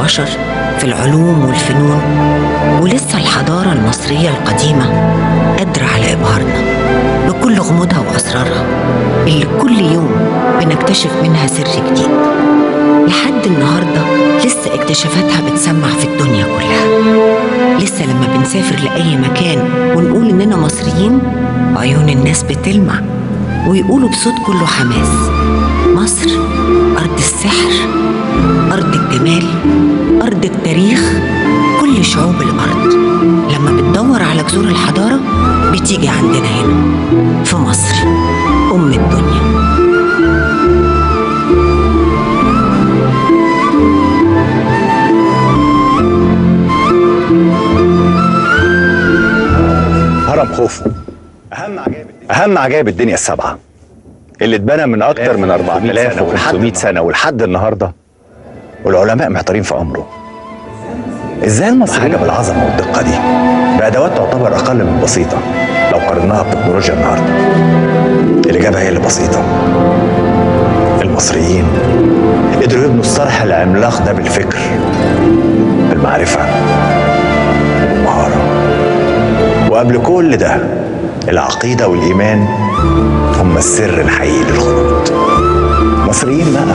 البشر في العلوم والفنون ولسه الحضارة المصرية القديمة قادرة على إبهارنا بكل غموضها وأسرارها اللي كل يوم بنكتشف منها سر جديد لحد النهاردة لسه اكتشافاتها بتسمع في الدنيا كلها لسه لما بنسافر لأي مكان ونقول إننا مصريين عيون الناس بتلمع ويقولوا بصوت كله حماس مصر أرض السحر أرض الجمال أرض التاريخ كل شعوب الأرض لما بتدور على جذور الحضارة بتيجي عندنا هنا في مصر أم الدنيا هرم خوفو اهم عجائب اهم عجائب الدنيا السبعه اللي اتبنى من اكتر من 4500 سنه ولحد النهارده والعلماء محتارين في امره ازاي المصريين حاجه بالعظمه والدقه دي بادوات تعتبر اقل من بسيطه لو قارناها بتكنولوجيا النهارده الاجابه هي اللي بسيطه المصريين قدروا يبنوا الصرح العملاق ده بالفكر بالمعرفه والمهاره وقبل كل ده العقيدة والإيمان هم السر الحقيقي للخلود مصريين بقى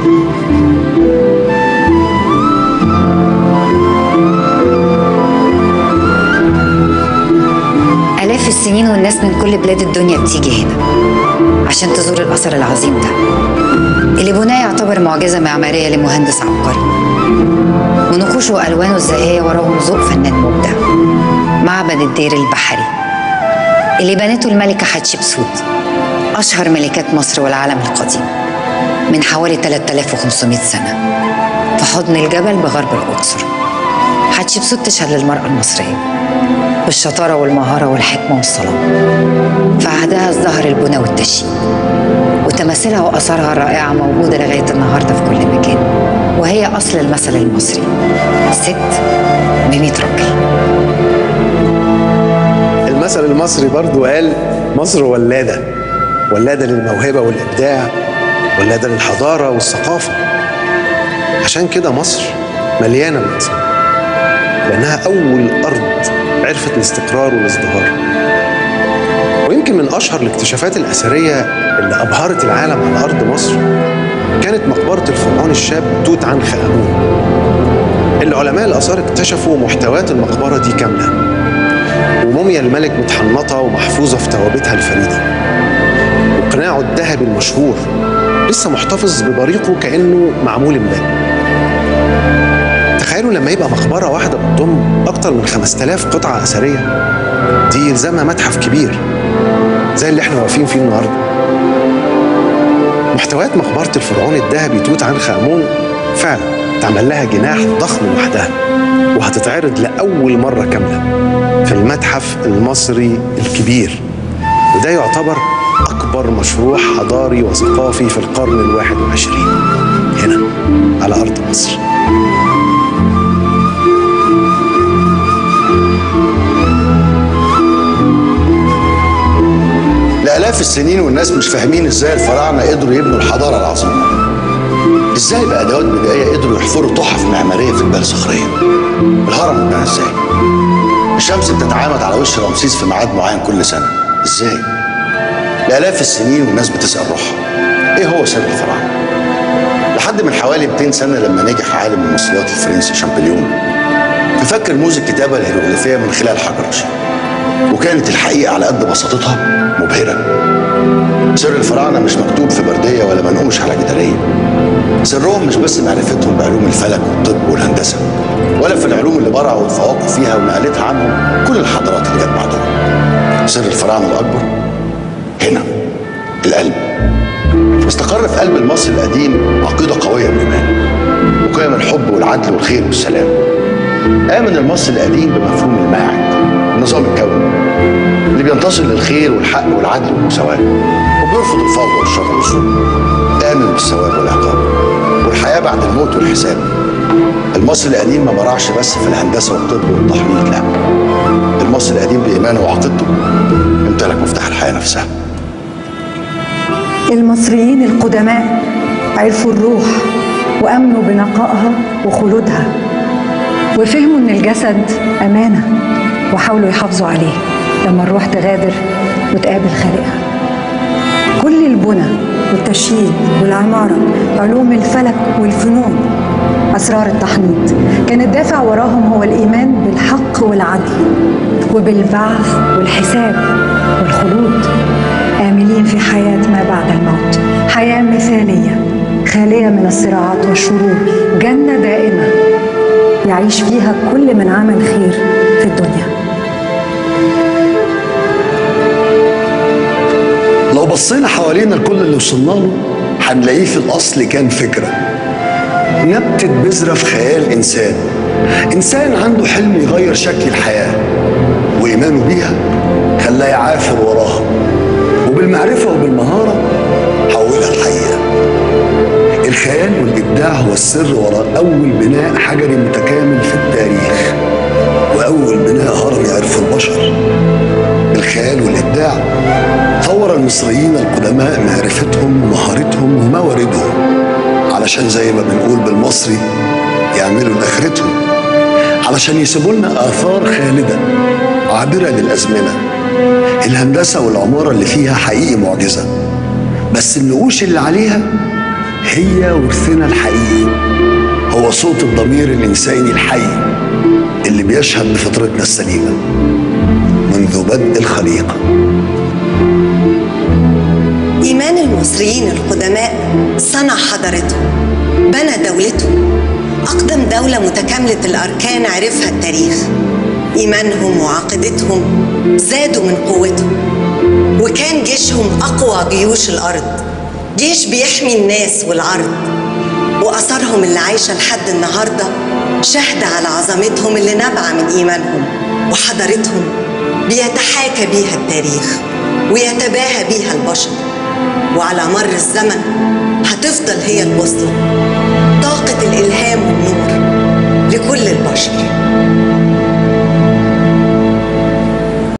آلاف السنين والناس من كل بلاد الدنيا بتيجي هنا عشان تزور الأثر العظيم ده اللي بناه يعتبر معجزة معمارية لمهندس عبقري ونقوشه وألوانه الزاهية وراهم ذوق فنان مبدع معبد الدير البحري اللي بنته الملكة حتشبسوت أشهر ملكات مصر والعالم القديم من حوالي 3500 سنة في حضن الجبل بغرب الأقصر حتشبسوت تشهد للمرأة المصرية بالشطارة والمهارة والحكمة والصلاة في عهدها ازدهر البنى والتشييد وتماثيلها وآثارها الرائعة موجودة لغاية النهاردة في كل مكان وهي أصل المثل المصري ست بمية راجل المثل المصري برضو قال مصر ولادة ولادة للموهبة والإبداع ولادة للحضارة والثقافة عشان كده مصر مليانة بالأسرار لأنها أول أرض عرفت الاستقرار والازدهار ويمكن من أشهر الاكتشافات الأثرية اللي أبهرت العالم على أرض مصر كانت مقبرة الفرعون الشاب توت عنخ آمون اللي علماء الآثار اكتشفوا محتويات المقبرة دي كاملة وموميا الملك متحنطة ومحفوظة في توابتها الفريدة وقناعه الذهبي المشهور لسه محتفظ ببريقه كأنه معمول امبارح تخيلوا لما يبقى مقبرة واحدة بتضم أكتر من 5000 قطعة أثرية دي يلزمها متحف كبير زي اللي احنا واقفين فيه النهارده محتويات مقبرة الفرعون الذهبي توت عنخ آمون فعلا اتعمل لها جناح ضخم لوحدها وهتتعرض لأول مرة كاملة في المتحف المصري الكبير وده يعتبر أكبر مشروع حضاري وثقافي في القرن الواحد والعشرين هنا على أرض مصر لآلاف السنين والناس مش فاهمين ازاي الفراعنة قدروا يبنوا الحضارة العظيمة ازاي بأدوات بدائية قدروا يحفروا تحف معمارية في جبال صخرية الهرم اتبنى ازاي الشمس بتتعامد على وش رمسيس في ميعاد معين كل سنة ازاي لآلاف السنين والناس بتسأل روحها ايه هو سر الفراعنة لحد من حوالي 200 سنة لما نجح عالم المصريات الفرنسي شامبليون في فك رموز الكتابة الهيروغليفية من خلال حجر رشيد وكانت الحقيقة على قد بساطتها مبهرة سر الفراعنة مش مكتوب في بردية ولا منقوش على جدارية سرهم مش بس معرفتهم بعلوم الفلك والطب والهندسة ولا في العلوم اللي برعوا وتفوقوا فيها ونقلتها عنهم كل الحضارات اللي جت بعدهم سر الفراعنة الأكبر هنا القلب استقر في قلب المصري القديم عقيدة قوية بالإيمان وقيم الحب والعدل والخير والسلام آمن المصري القديم بمفهوم الماعد النظام الكوني اللي بينتصر للخير والحق والعدل والمساواة وبيرفض الفوضى والشر والظلم آمن بالثواب والعقاب والحياة بعد الموت والحساب المصري القديم ما برعش بس في الهندسة والطب والتحنيط لا المصري القديم بإيمانه وعقيدته امتلك مفتاح الحياة نفسها المصريين القدماء عرفوا الروح وامنوا بنقائها وخلودها وفهموا ان الجسد امانه وحاولوا يحافظوا عليه لما الروح تغادر وتقابل خالقها كل البنى والتشييد والعماره علوم الفلك والفنون اسرار التحنيط كان الدافع وراهم هو الايمان بالحق والعدل وبالبعث والحساب والخلود آملين في حياة ما بعد الموت حياة مثالية خالية من الصراعات والشرور جنة دائمة يعيش فيها كل من عمل خير في الدنيا لو بصينا حوالينا لكل اللي وصلنا له هنلاقيه في الأصل كان فكرة نبتة بذرة في خيال إنسان إنسان عنده حلم يغير شكل الحياة وإيمانه بيها خلاه يعافر وراها وبالمعرفة وبالمهارة حولها الحقيقة الخيال والإبداع هو السر وراء أول بناء حجري متكامل في التاريخ وأول بناء هرم يعرفه البشر الخيال والإبداع طور المصريين القدماء معرفتهم ومهارتهم ومواردهم علشان زي ما بنقول بالمصري يعملوا لآخرتهم علشان يسيبوا لنا آثار خالدة عابرة للأزمنة الهندسة والعمارة اللي فيها حقيقي معجزة بس النقوش اللي عليها هي ورثنا الحقيقي هو صوت الضمير الإنساني الحي اللي بيشهد بفطرتنا السليمة منذ بدء الخليقة إيمان المصريين القدماء صنع حضارتهم بنى دولتهم أقدم دولة متكاملة الأركان عرفها التاريخ إيمانهم وعقيدتهم زادوا من قوتهم وكان جيشهم أقوى جيوش الأرض جيش بيحمي الناس والعرض وأثرهم اللي عايشة لحد النهاردة شهد على عظمتهم اللي نابعة من إيمانهم وحضارتهم بيتحاكى بيها التاريخ ويتباهى بيها البشر وعلى مر الزمن هتفضل هي البوصلة طاقة الإلهام والنور لكل البشر